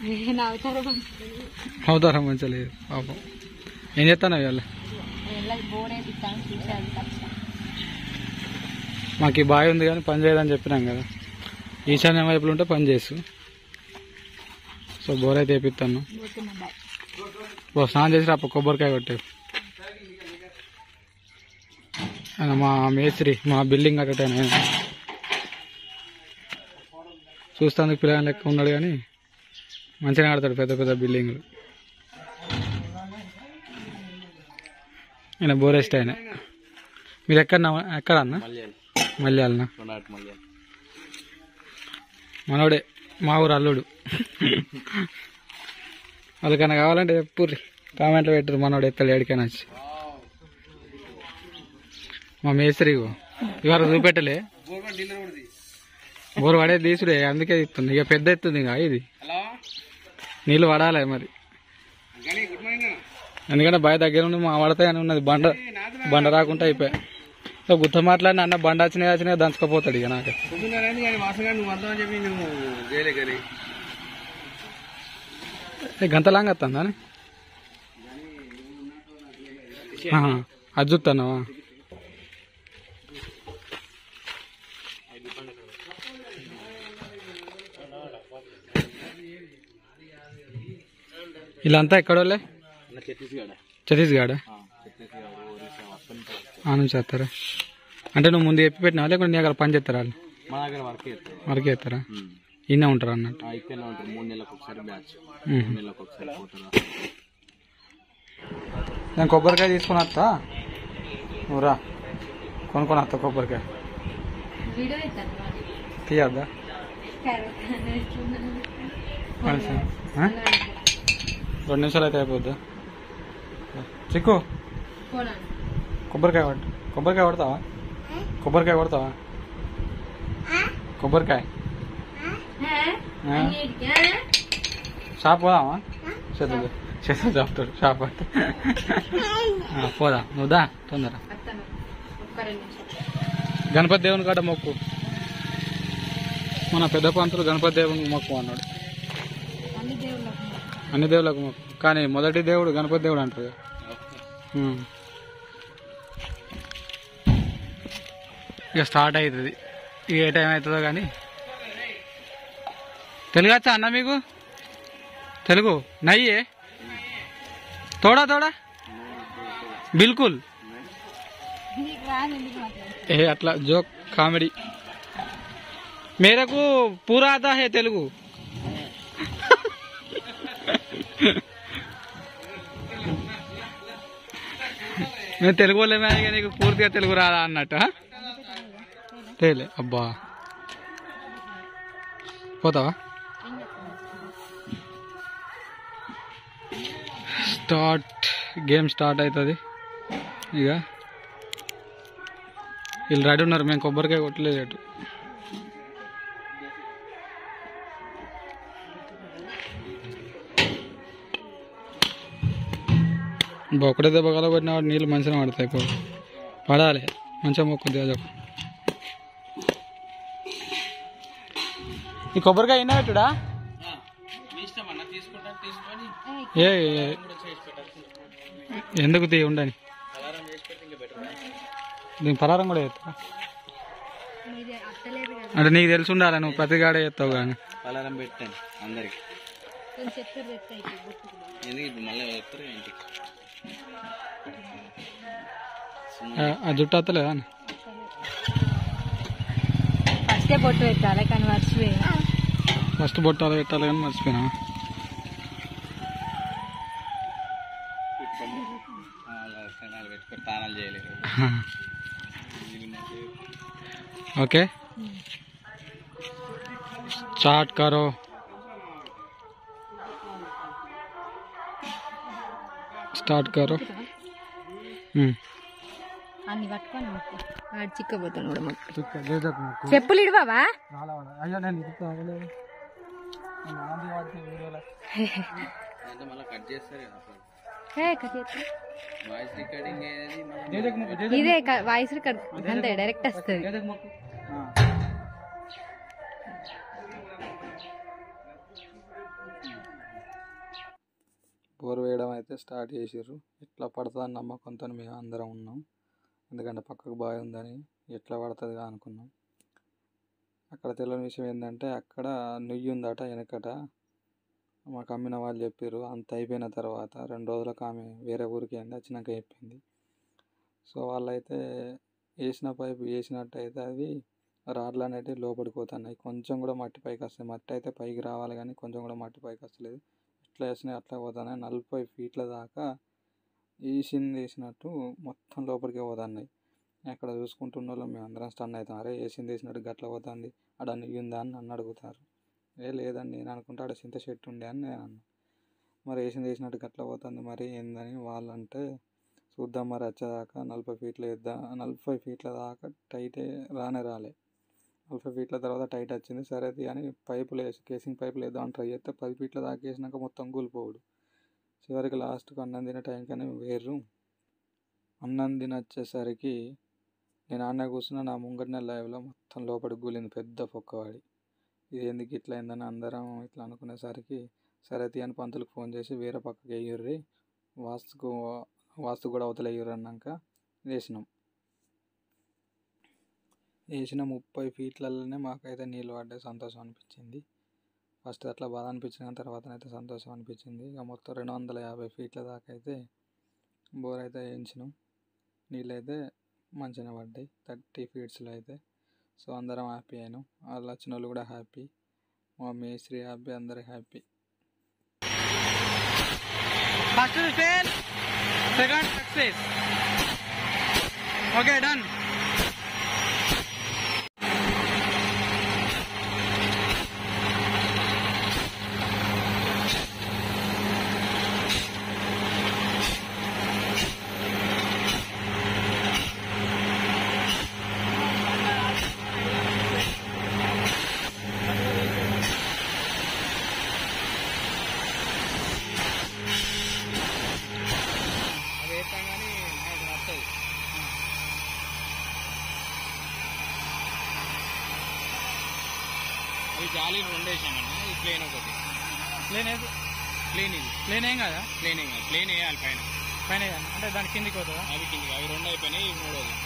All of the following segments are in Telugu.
నేను అవతారం అవుతారా మంచిగా లేదు పాపం ఏం చేస్తాను ఇవాళ వెళ్ళకి బోర్ వేపిస్తాను చూసాను మాకు ఈ బావి ఉంది కానీ పని చేయదని చెప్పినాం కదా ఈశాన్య వైపులు ఉంటే పని చేసు సో బోర్ అయితే వేపిస్తాను పోతున్నా బాయ్ ఓ స్నానం చేసి అప్ప కొబ్బరికాయ కొట్టారు ఆయన మా మేస్త్రి మా బిల్డింగ్ కట్టేటాను చూస్తానికి పిల్లగాని లెక్క ఉన్నాడు కానీ మంచిగా ఆడతాడు పెద్ద పెద్ద బిల్డింగ్లు ఆయన బోరెస్ట్ ఆయన మీరు ఎక్కడ ఎక్కడ అన్న మల్యాలనా మనోడే మా ఊరు అల్లుడు వాళ్ళకన్నా కావాలంటే చెప్పుర్రి కామెంట్లో పెట్టరు మనోడు ఎత్తాడు ఎడికైనా వచ్చి మా మేస్త్రి ఇగో. ఇవాళ చూపెట్టలే బోరు పడే తీసుడే అందుకే ఇస్తుంది ఇక పెద్ద ఎత్తుంది ఇక ఇది నీళ్ళు పడాలి మరి ఎందుకంటే బయ దగ్గర ఉండి మా పడతాయని ఉన్నది బండ బండ రాకుండా అయిపోయా సో గుత్త మాట్లాడిన అన్న బండ వచ్చినాయి వచ్చినాయి దంచుకపోతాడు ఇక నాకు ఏ గంతలాంగా వస్తుందా అది చూస్తున్నావా వీళ్ళంతా ఎక్కడోళ్ళే ఛత్తీస్గఢ్ ఆ నుంచి వస్తారా అంటే నువ్వు ముందు చెప్పి పెట్టినావా లేకుంటే నీ అక్కడ పని చేస్తారా వాళ్ళు మా దగ్గర వర్క్ చేస్తారు వరకు చేస్తారా ఇన్నే ఉంటారు అన్నట్టు ఇక్కడ ఉంటారు మూడు నెలలకు ఒకసారి బ్యాచ్ మ్మ్. మూడు నెలలకు ఒకసారి పోతారు నేను కొబ్బరికాయ తీసుకుని వస్తా నువ్వు రా కొనుక్కొని వస్తా కొబ్బరికాయ వీడియో ఇస్తాను తీయద్దా మనిషి ఆ? రెండు నిమిషాలు అయితే అయిపోద్దా చిక్కు కొబ్బరికాయ పట్టు కొబ్బరికాయ పడతావా కొబ్బరికాయ పడతావా కొబ్బరికాయ ఆ? షాప్ పోదామా చేతులు చేతులు చెప్తాడు షాప్ అంటే ఆ, పోదా నువ్వు దా తొందర ఒక్క రెండు నిమిషాలు గణపతి దేవుని కాడ మొక్కు మన పెద్ద పంతులు గణపతి దేవునికి మొక్కు అన్నాడు అన్ని దేవుళ్ళకు అన్ని దేవులకు మొక్కు కానీ మొదటి దేవుడు గణపతి దేవుడు అంటారు కదా. ఉమ్. ఇక స్టార్ట్ అవుతుంది ఇక ఏ టైం అవుతుందో కానీ తెలుగు వచ్చా అన్న మీకు తెలుగు నయ్యే తోడా తోడా బిల్కుల్ నీకు రాదు ఎందుకు మాట్లాడు ఏ అట్లా జోక్ కామెడీ మేరకు పూరా ఆతా హే తెలుగు మేము తెలుగు వాళ్ళమే కానీ నీకు పూర్తిగా తెలుగు రాదా అన్నట్టు ఆ? తేలే అబ్బా పోతావా స్టార్ట్ గేమ్ స్టార్ట్ అవుతుంది ఇక వీళ్ళు రెడీ ఉన్నారు మేము కొబ్బరికాయ కొట్టలేదు అటు బా ఒకటే దెబ్బ కలగొట్టిన వాడు నీళ్ళు మంచిగా పడతాయి పో పడాలి మంచిగా మొక్కు దేజకు ఈ కొబ్బరికాయ అయినా పెట్టుడా ఇష్టం అన్న తీసుకుంటా తీసుకొని ఏ ఏ, ఎందుకు తీ ఉండని అలారం చేసి పెట్టి ఇంకా బెటర్ దీని పరారం కూడా చేస్తా మీది అత్తలేదు కదా అంటే నీకు తెలిసి ఉండాలి నువ్వు ప్రతి గాడే చేస్తావు కానీ అలారం పెట్టాను అందరికి నేను చెప్పారు తెస్తాయి గుర్తుకు ఎందుకు ఇప్పుడు మళ్ళీ వస్తారు ఇంటికి ఆ- ఆ జుట్టు వస్తలేదా అని ఫస్టే పొట్టు పెట్టాలి కానీ మర్చిపోయినా ఫస్ట్ బొట్టాలు పెట్టాలి కానీ మర్చిపోయినా కణాలు పెట్టుకొని తానాలు చేయలేదు ఓకే స్టార్ట్ కరో స్టార్ట్ కరో ఉమ్. అన్ని పట్టుకొని మొక్కు వాడు చిక్కబోతాను కూడా మొక్కు చుక్క, లేదకు నాకు. చెప్పులు ఇడవావా చాలా వాడ. అయ్యో నేను ఇది తాగలేదు నేను ఆంటీ వాడితే వీడియోలో. అంటే మళ్ళీ కట్ చేస్తారు కదా అప్పుడు ఏ కట్ చేస్తా. వాయిస్ రికార్డింగ్ అనేది మనం జేజకు మొక్కు, జేజకు ఇదే వాయిస్ అంతే డైరెక్ట్ వస్తుంది జేజకు మొక్కు. ఆ. బోర్ వేయడం అయితే స్టార్ట్ చేసిర్రు ఎట్లా పడుతుందని నమ్మకంతో మేము అందరం ఉన్నాం ఎందుకంటే పక్కకు బావి ఉందని ఎట్లా పడుతుందిగా అనుకున్నాం అక్కడ తెలియని విషయం ఏంటంటే అక్కడ నుయ్యి ఉందట వెనకట మాకు అమ్మిన వాళ్ళు చెప్పారు అంత అయిపోయిన తర్వాత రెండు రోజులకు ఆమె వేరే ఊరికి వెళ్ళి వచ్చినాక చెప్పింది సో వాళ్ళైతే వేసిన పైపు వేసినట్టు అయితే అవి రాడ్లు అనేటివి లోపలికి పోతున్నాయి కొంచెం కూడా మట్టి పైకి వస్తాయి మట్టి అయితే పైకి రావాలి కానీ కొంచెం కూడా మట్టి పైకి వస్తలేదు ఎట్లా వేసినాయి అట్లా పోతున్నాయి నలభై ఫీట్ల దాకా వేసింది వేసినట్టు మొత్తం లోపలికి పోతున్నాయి అక్కడ చూసుకుంటున్న వాళ్ళు మేము అందరం స్టన్ అవుతాం అరే వేసింది వేసినట్టు గట్ల పోతుంది ఆడ నుయ్యి ఉందా అని నన్ను అడుగుతారు ఏ లేదండి నేను అనుకుంటే ఆడ చింత చెట్టు ఉండే అని నేను అన్నా మరి వేసింది వేసినట్టు గట్ల పోతుంది మరి ఏందని వాళ్ళు అంటే చూద్దాం మరి వచ్చేదాకా నలభై ఫీట్లు వేద్దాం నలభై ఫీట్ల దాకా టైట్ రానే రాలే నలభై ఫీట్ల తర్వాత టైట్ వచ్చింది సరే అది అని పైపులు వేసి కేసింగ్ పైపులు వేద్దాం అని ట్రై చేస్తే పది ఫీట్ల దాకా వేసినాక మొత్తం కూలిపోవుడు చివరికి లాస్ట్కి అన్నం తినే టైంకనే వేర్రు అన్నం తిని వచ్చేసరికి నేను ఆన్న కూర్చున్న నా ముంగటిన లైవ్లో మొత్తం లోపలికి కూలింది పెద్ద పొక్కవాడి ఇది ఎందుకు ఇట్లా అయిందని అందరం ఇట్లా అనుకునేసరికి సరే తీ అని పంతులకు ఫోన్ చేసి వేరే పక్కకి వేయర్రి వాస్తుకు వాస్తు కూడా అవతల వేయర్రి అన్నాక వేసినాం వేసిన ముప్పై ఫీట్లలోనే మాకైతే నీళ్ళు పడ్డాయి సంతోషం అనిపించింది ఫస్ట్ అట్లా బాధ అనిపించిన తర్వాత అయితే సంతోషం అనిపించింది ఇక మొత్తం రెండు వందల యాభై ఫీట్ల దాకా అయితే బోర్ అయితే వేయించినాం నీళ్ళు అయితే మంచిగా పడ్డాయి థర్టీ ఫీట్స్లో అయితే సో అందరం హ్యాపీ అయినాం వాళ్ళు వచ్చిన వాళ్ళు కూడా హ్యాపీ మా మేస్త్రి హ్యాపీ అందరు happy first fail second success okay done అది వేస్తాం కానీ నాకు నచ్చదు అవి జాలి రెండు వేసామన్నా ఇది ప్లేన్ ఒకటి ప్లేన్ ఏది ప్లేన్ ఇది ప్లేన్ ఏం కదా ప్లేన్ ఏం కాదు ప్లేన్ వేయాలి పైన పైన అంటే దాని కిందికి పోతుందా అవి కిందికి అవి రెండు అయిపోయినాయి ఇవి మూడోది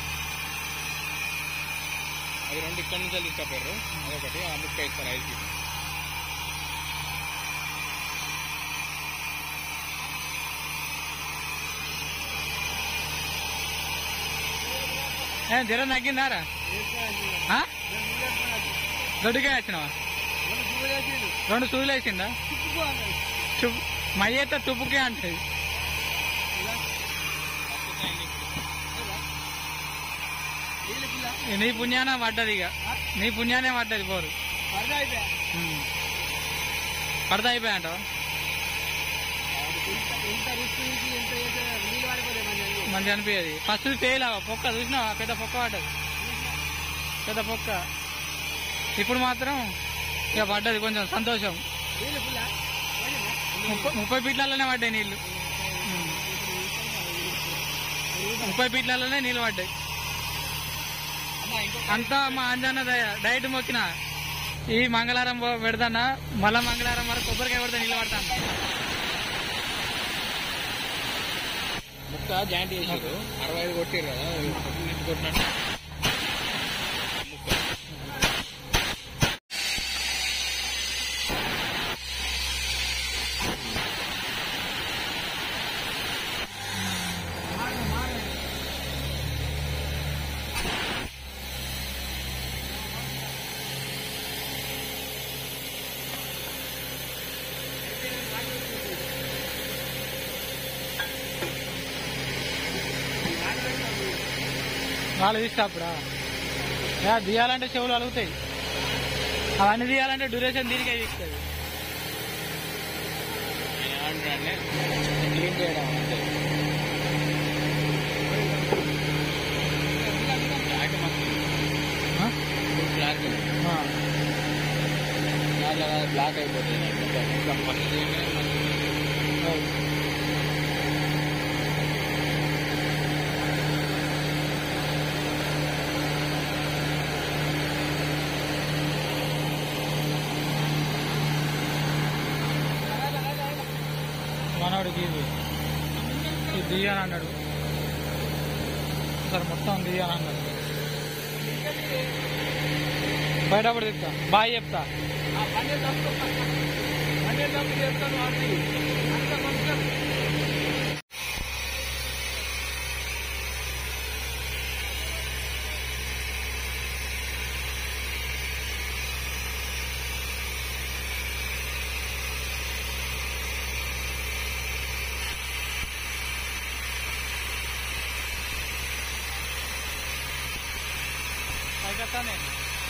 అవి రెండు ఇక్కడ నుంచి తీసుకపోయారు అదొకటి ఆ ముక్క ఇస్తారు ఐదు ఏ జ్వరం తగ్గిందారా ఆ? దొడ్డుగా వచ్చినావా రెండు సూదులు వేసిందా తుప్పు మయ్యత తుప్పుకే అంటది నీ పుణ్యాన పడ్డది ఇక నీ పుణ్యానే పడ్డది బోరు ఉమ్. పడతా అయిపోయా అంటావా మంచిగా అనిపించేది ఫస్ట్ ఫెయిల్ అవ్వ పొక్క చూసినావా పెద్ద పొక్క పడ్డది పెద్ద పొక్క ఇప్పుడు మాత్రం ఇక పడ్డది కొంచెం సంతోషం ముప్పై ముప్పై ఫీట్లలోనే పడ్డాయి నీళ్లు ఉమ్. ముప్పై ఫీట్లలోనే నీళ్ళు పడ్డాయి అంతా మా అంజన్న దయ డైట్ మొక్కిన ఈ మంగళవారం పో- పెడతానా మళ్ళా మంగళవారం వరకు కొబ్బరికాయ పెడితే నీళ్ళు పడతాను ముక్క జాయింట్ చేసారు అరవై ఐదు కొట్టారు కదా నుంచి కొట్టినట్టు ముక్క వాళ్ళు తీస్తాప్పుడా యా, తీయాలంటే చెవులు అలుగుతాయి అవన్నీ తీయాలంటే డ్యూరేషన్ దీనికే తీస్తుంది ఏమంటారంటే క్లీన్ చేయడం అంతే బ్లాక్ బ్లాక్ బ్లాక్ అయిపోతుంది ఇంకా పని చేయగానే మనకి మనవాడికి ఇది ఇది దియ్యని అన్నాడు సార్ మొత్తం దియ్యని అన్నాడు బయటపడి చెప్తా బాయ్ చెప్తా పైకెత్తా నేను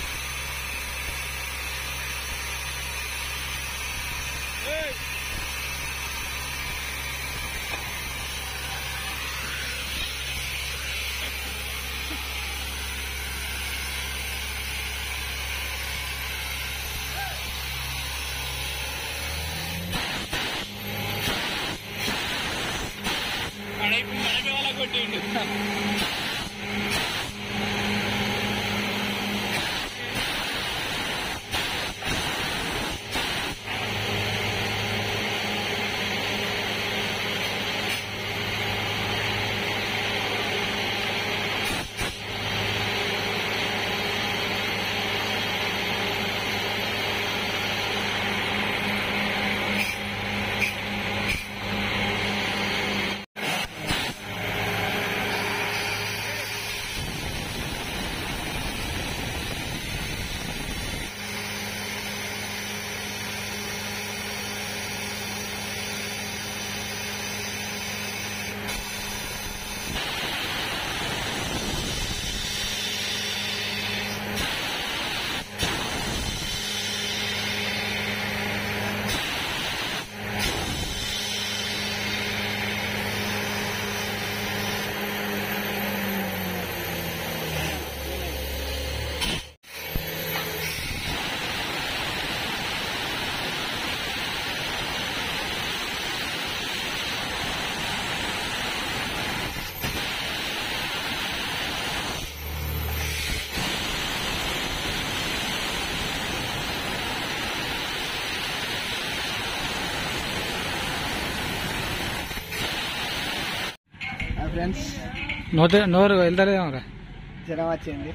ఫ్రెండ్స్ నోతే నోరు వెళ్తారేమో జ్వరం వచ్చింది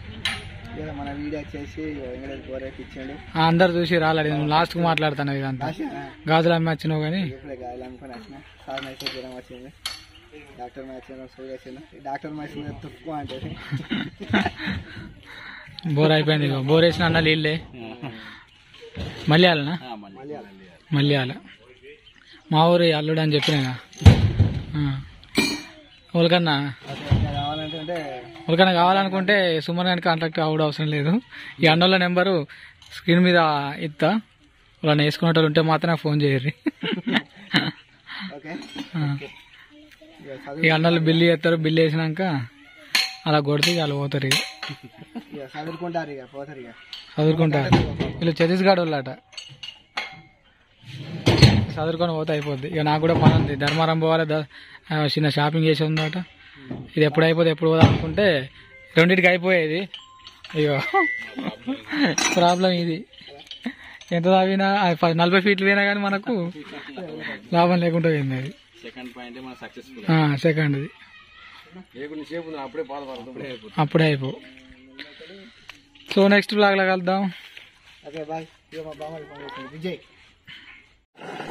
ఏదో మన వీడియో వచ్చేసి వెంకటేష్ గోరేకి ఇచ్చిండు అందరు చూసి రాలేడు నేను లాస్ట్కి మాట్లాడతాను ఇదంతా రాసినా గాజులు అమ్మి వచ్చినావు కానీ ఇప్పుడే గాలి అనుకుని వచ్చిన సార్ అయితే జ్వరం వచ్చింది డాక్టర్ వచ్చింది సూర్య వచ్చింది డాక్టర్ వచ్చింది తుక్కు అంటే బోర్ అయిపోయింది ఇగో బోర్ వేసిన అన్న నీళ్ళే మలయాళనా మలయాళం మలయాళ మా ఊరి అల్లుడు అని చెప్పినా ఎవరికన్నా కావాలంటే అంటే ఎవరికైనా కావాలనుకుంటే సుమన్ గారికి కాంటాక్ట్ అవ్వడం అవసరం లేదు ఈ అన్నోళ్ళ నెంబరు స్క్రీన్ మీద ఇస్తా వాళ్ళని వేసుకునేటోళ్ళు ఉంటే మాత్రం నాకు ఫోన్ చేయర్రి ఓకే ఆ. ఇక చదువు ఈ అన్నోళ్ళు బిల్లు చేస్తారు బిల్లు వేసినాక అలా కొడితే ఇక వాళ్ళు పోతారు ఇక ఇక చదువుకుంటారు ఇక పోతారు ఇక చదువుకుంటారు వీళ్ళు ఛత్తీస్గఢ్ వాళ్ళట చదువుకొని పోతే అయిపోద్ది ఇక నాకు కూడా పని ఉంది ధర్మారం పోవాలి ద- ఆ, చిన్న షాపింగ్ చేసి ఉందట ఇది ఎప్పుడు అయిపోతే ఎప్పుడు పోదాం అనుకుంటే రెండింటికి అయిపోయేది అయ్యో ప్రాబ్లం ఇది ఎంత తాగినా ఆ ప- నలభై ఫీట్లు పోయినా కానీ మనకు లాభం లేకుండా పోయింది అది సెకండ్ పాయింట్ మన సక్సెస్ఫుల్ సెకండ్ది అప్పుడే బాధపడుతుంది అప్పుడే అయిపో సో నెక్స్ట్ బ్లాగ్లో కలుద్దాం ఓకే బాయ్ ఇక మా బామ్మ ఫోన్ చేసింది విజయ్